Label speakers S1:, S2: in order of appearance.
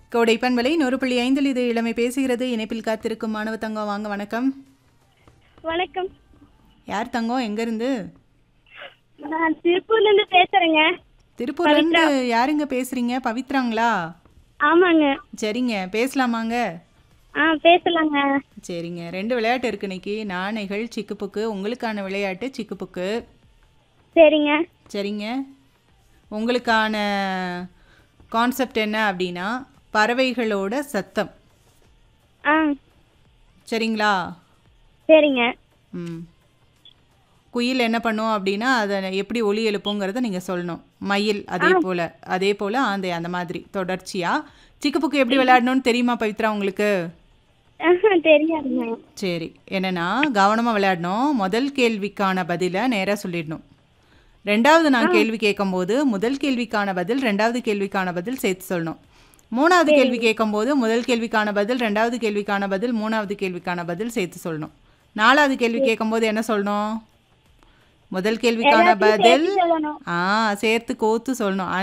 S1: கோடை பண்பலை நூறு புள்ளி ஐந்தில் இது இளமை பேசுகிறது இணைப்பில் காத்திருக்கும் மாணவ தங்கம் வாங்க வணக்கம்
S2: வணக்கம்
S1: யார் தங்கம் எங்கேருந்து
S2: நான் திருப்பூர்ல இருந்து பேசுறேங்க
S1: திருப்பூர்லேருந்து யாருங்க பேசுகிறீங்க பவித்ராங்களா
S2: ஆமாங்க
S1: சரிங்க பேசலாமாங்க
S2: ஆ பேசலாங்க
S1: சரிங்க ரெண்டு விளையாட்டு இருக்கு இன்னைக்கு நாணைகள் சிக்குப்புக்கு உங்களுக்கான விளையாட்டு சிக்குப்புக்கு
S2: சரிங்க
S1: சரிங்க உங்களுக்கான கான்செப்ட் என்ன அப்படின்னா பறவைகளோட சத்தம்
S2: ஆ
S1: சரிங்களா
S2: சரிங்க
S1: ம் குயில் என்ன பண்ணும் அப்படின்னா அதை எப்படி ஒலி எழுப்புங்கிறத நீங்கள் சொல்லணும் மயில் அதே போல் அதே போல் ஆந்தை அந்த மாதிரி தொடர்ச்சியாக சிக்குப்புக்கு எப்படி விளையாடணும்னு தெரியுமா பவித்ரா உங்களுக்கு
S2: ஆஹா, தெரியாதுங்க
S1: சரி என்னன்னா கவனமாக விளையாடணும் முதல் கேள்விக்கான பதிலை நேராக சொல்லிடணும் ரெண்டாவது நான் கேள்வி கேட்கும்போது முதல் கேள்விக்கான பதில் ரெண்டாவது கேள்விக்கான பதில் சேர்த்து சொல்லணும் மூணாவது கேள்வி கேட்கும்போது முதல் கேள்விக்கான பதில் ரெண்டாவது கேள்விக்கான பதில் மூணாவது கேள்விக்கான பதில் சேர்த்து சொல்லணும் நாலாவது கேள்வி கேட்கும்போது என்ன சொல்லணும் முதல் கேள்விக்கான பதில்
S2: சொல்லணும்
S1: ஆ சேர்த்து கோத்து சொல்லணும்